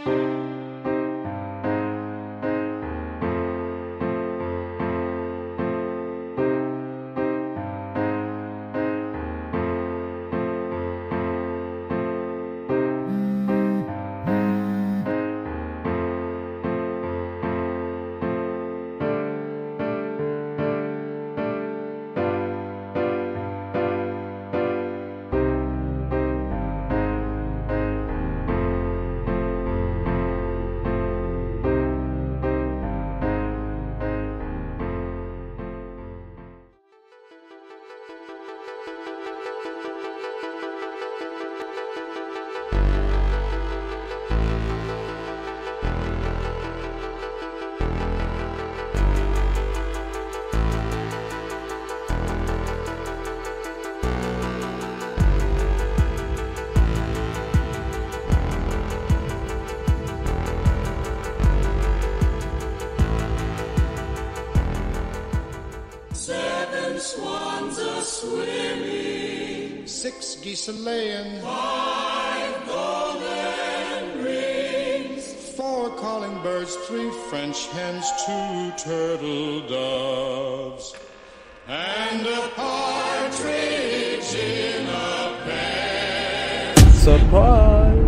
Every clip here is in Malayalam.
Seven swans a swimming, Six geese a laying, five golden rings, four calling birds, three French hens, two turtle doves, and a partridge in a pear. Surprise!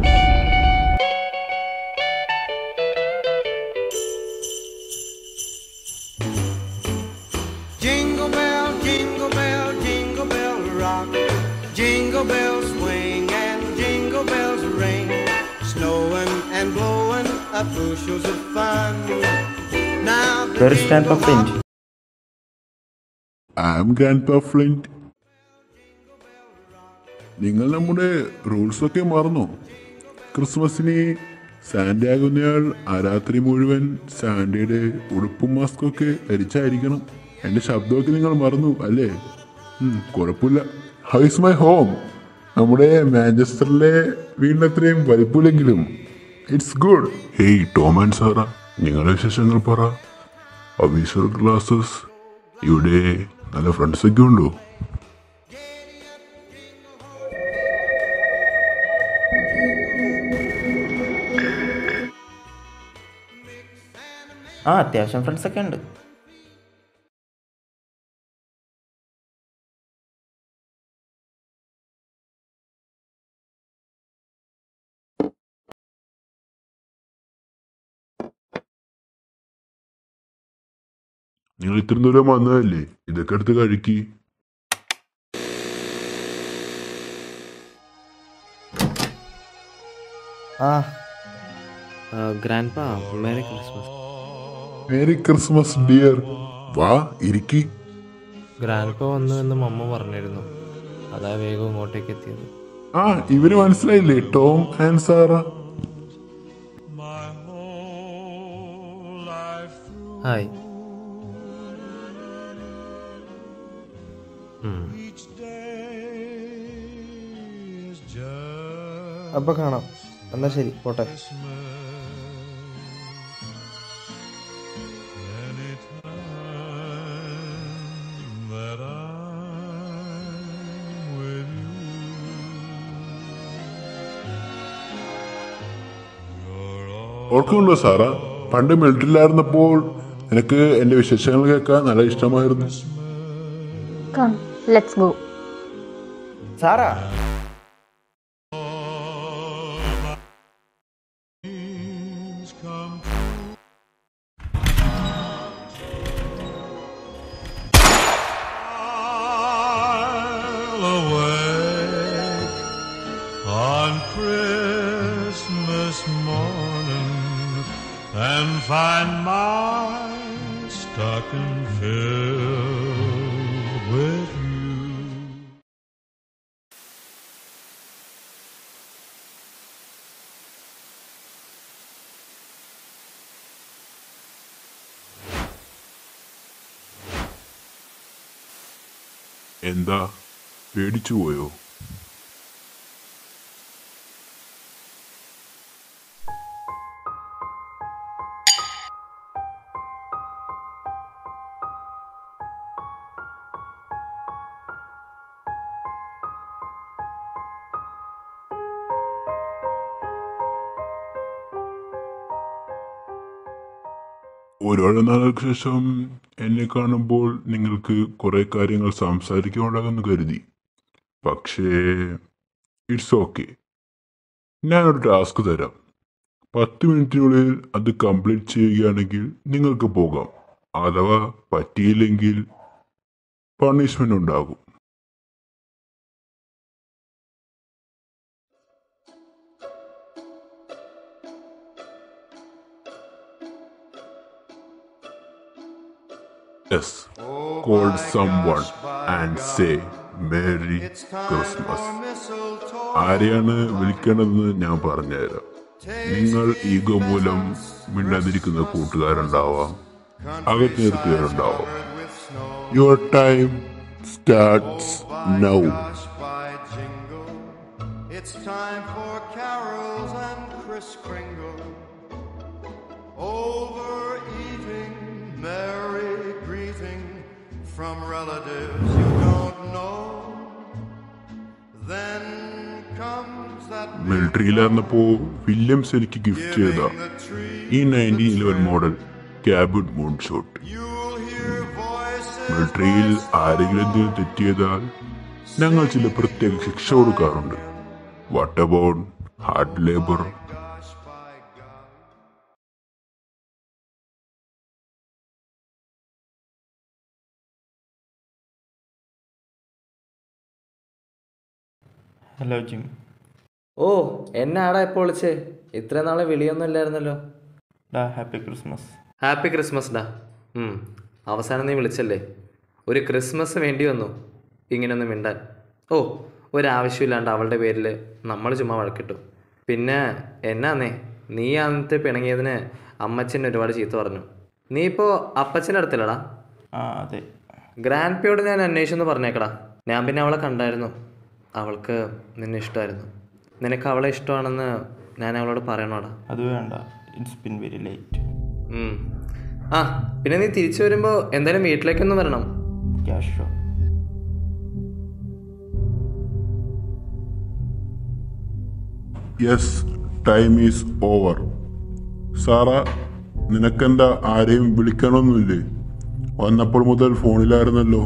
Jingle bell, jingle bell, jingle bell rock. Jingle bells swing and jingle bells ring. Snowing and blowing up bushels of fun. Now the Where is Grandpa jingle Flint? hop I am grandpa Flint നിങ്ങൾ നമ്മുടെ റൂൾസ് ഒക്കെ മറന്നോ ക്രിസ്മസിന് സാന്റ ആകുന്നയാൾ ആ രാത്രി മുഴുവൻ സാന്റയുടെ ഉടുപ്പും മാസ്കും ഒക്കെ ധരിച്ചായിരിക്കണം എൻ്റെ ശബ്ദമൊക്കെ നിങ്ങൾ മറന്നു അല്ലേ ഉം, കുഴപ്പമില്ല ഹൗ ഇസ് മൈ ഹോം നമ്മുടെ മാഞ്ചസ്റ്ററിലെ വീടിനത്രയും വലിപ്പമില്ലെങ്കിലും it's good hey Tom and Sara നിങ്ങളുടെ വിശേഷങ്ങൾ പറ ഒഫീസർ ക്ലാസ്സസ് ഇവിടെ നല്ല ഫ്രണ്ട്സ് ഒക്കെ ഉണ്ടോ ആ അത്യാവശ്യം ഫ്രണ്ട്സ് ഒക്കെ ഉണ്ട് നിങ്ങൾ ഇത്രയും ദൂരം വന്നതല്ലേ ഇതൊക്കെ എടുത്ത് കഴിക്കി ആ grandpa merry Christmas merry Christmas dear വാ ഇരിക്കി ഗ്രാൻഡ് പാ വന്നു എന്ന് മമ്മ പറഞ്ഞിരുന്നു അതാ വേഗം ഇങ്ങോട്ടേക്ക് എത്തിയത് ആ ഇവര് മനസ്സിലായില്ലേ Tom and Sara my whole life through. Hi Each day is just അപ്പൊ കാണാം എന്നാ ശരി പോട്ടെ anytime that I'm with you. You're all ഓർക്കുന്നുണ്ടോ സാറ പണ്ട് മിലിറ്ററിയിലായിരുന്നപ്പോൾ നിനക്ക് എന്റെ വിശേഷങ്ങൾ കേൾക്കാൻ നല്ല ഇഷ്ടമായിരുന്നു Come, let's go. Sara dreams come true. I'll awake on Christmas morning and find my stocking filled with you. എന്താ പേടിച്ചു പോയോ ഒരുപാട് നാളുകൾക്ക് ശേഷം എന്നെ കാണുമ്പോൾ നിങ്ങൾക്ക് കുറെ കാര്യങ്ങൾ സംസാരിക്കാനുണ്ടാകുമെന്ന് കരുതി പക്ഷേ ഇറ്റ്സ് ഓക്കെ ഞാനൊരു ടാസ്ക് തരാം പത്ത് മിനിറ്റിനുള്ളിൽ അത് കംപ്ലീറ്റ് ചെയ്യുകയാണെങ്കിൽ നിങ്ങൾക്ക് പോകാം അഥവാ പറ്റിയില്ലെങ്കിൽ പണിഷ്മെന്റ് ഉണ്ടാകും yes call someone and say merry Christmas ആരെയാണ് വിളിക്കേണ്ടതെന്ന് ഞാൻ പറഞ്ഞുതരാം നിങ്ങൾ ഈഗോ മൂലം മിണ്ടാതിരിക്കുന്ന കൂട്ടുകാരുണ്ടാവാം അകത്ത് നിർത്തിയവരുണ്ടാവാം your time starts now by jingle. It's time for carols and Kris Kringle. Overeating, merry greeting from relatives you don't know. Then comes that മിലിറ്ററിയിലായിരുന്നപ്പോ വില്യംസ് എനിക്ക് ഗിഫ്റ്റ് ചെയ്ത giving the tree. ഈ നയൻറ്റീൻ ഇലവൻ മോഡൽ ക്യാബിഡ് moon shot You'll hear voices. മിലിറ്ററിയിൽ ആരെങ്കിലും എന്തെങ്കിലും തെറ്റിയതാൽ ഞങ്ങൾ ചില പ്രത്യേക ശിക്ഷ കൊടുക്കാറുണ്ട് what about hard labour Gosh, by God. Hello Jim ഓ എന്നാടാ ഇപ്പോൾ വിളിച്ചേ ഇത്ര നാളെ വിളിയൊന്നും ഇല്ലായിരുന്നല്ലോ ഡാ ഹാപ്പി ക്രിസ്മസ് ഹാപ്പി ക്രിസ്മസ് ഡാ ഉം, അവസാനം നീ വിളിച്ചല്ലേ ഒരു ക്രിസ്മസ് വേണ്ടി വന്നു ഇങ്ങനൊന്നും മിണ്ടാൻ ഓ ഒരാവശ്യമില്ലാണ്ട് അവളുടെ പേരിൽ നമ്മൾ ചുമ്മാ വഴക്കിട്ടു പിന്നെ എന്നാന്നേ നീ അന്നത്തെ പിണങ്ങിയതിന് അമ്മച്ചൻ ഒരുപാട് ചീത്ത പറഞ്ഞു നീ ഇപ്പോൾ അപ്പച്ചൻ്റെ അടുത്തല്ലടാ ആ അതെ ഗ്രാൻഡ് പിയോട് ഞാൻ അന്വേഷിച്ചെന്ന് പറഞ്ഞേക്കടാ ഞാൻ പിന്നെ അവളെ കണ്ടായിരുന്നു അവൾക്ക് നിന്നെ ഇഷ്ടമായിരുന്നു നിനക്ക് അവളെ ഇഷ്ടമാണെന്ന് ഞാൻ അവളോട് പറയണോടാ അത് വേണ്ട ഇറ്റ്സ് ബിൻ വെരി ലേറ്റ് ഉം. ആ പിന്നെ നീ തിരിച്ചു വരുമ്പോൾ എന്തായാലും വീട്ടിലേക്കൊന്ന് വരണം cash show yes time is over Sara നിനക്കെന്താ ആരെയും വിളിക്കണമെന്നില്ലേ വന്നപ്പോൾ മുതൽ ഫോണിലായിരുന്നല്ലോ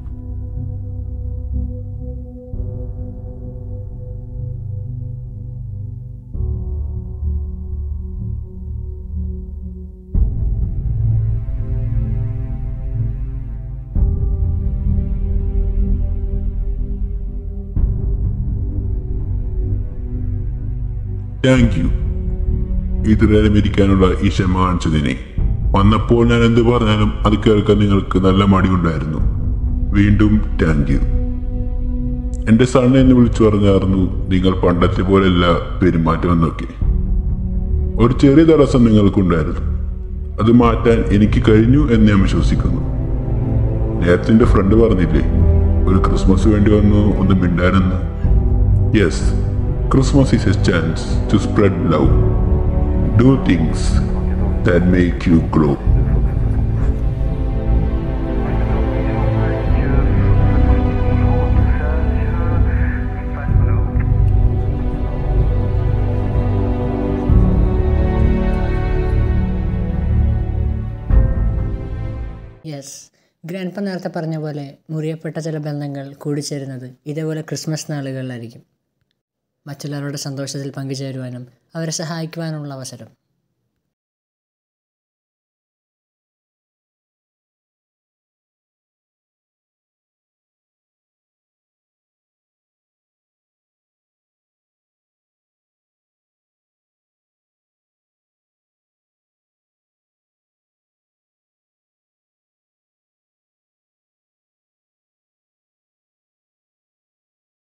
താങ്ക് യു ഇത്രയേരം ഇരിക്കാനുള്ള ഈ ക്ഷമ കാണിച്ചതിനെ വന്നപ്പോൾ ഞാൻ എന്ത് പറഞ്ഞാലും അത് കേൾക്കാൻ നിങ്ങൾക്ക് നല്ല മടിയുണ്ടായിരുന്നു വീണ്ടും താങ്ക് യു എന്റെ സണ്ണ എന്ന് വിളിച്ചു പറഞ്ഞായിരുന്നു നിങ്ങൾ പണ്ടത്തെ പോലെയല്ല പെരുമാറ്റം എന്നൊക്കെ ഒരു ചെറിയ തടസ്സം നിങ്ങൾക്കുണ്ടായിരുന്നു അത് മാറ്റാൻ എനിക്ക് കഴിഞ്ഞു എന്ന് ഞാൻ വിശ്വസിക്കുന്നു നേരത്തെ എന്റെ ഫ്രണ്ട് പറഞ്ഞില്ലേ ഒരു ക്രിസ്മസ് വേണ്ടി വന്നു ഒന്ന് മിണ്ടാനെന്ന് yes Christmas is a chance to spread love do things that make you glow yes grand നേരത്തെ പറഞ്ഞ പോലെ മുറിയപ്പെട്ട ചില ബന്ധങ്ങൾ കൂടിച്ചേരുന്നത് ഇതേപോലെ ക്രിസ്മസ് നാളുകളിലായിരിക്കും മറ്റുള്ളവരുടെ സന്തോഷത്തിൽ പങ്കുചേരുവാനും അവരെ സഹായിക്കുവാനുമുള്ള അവസരം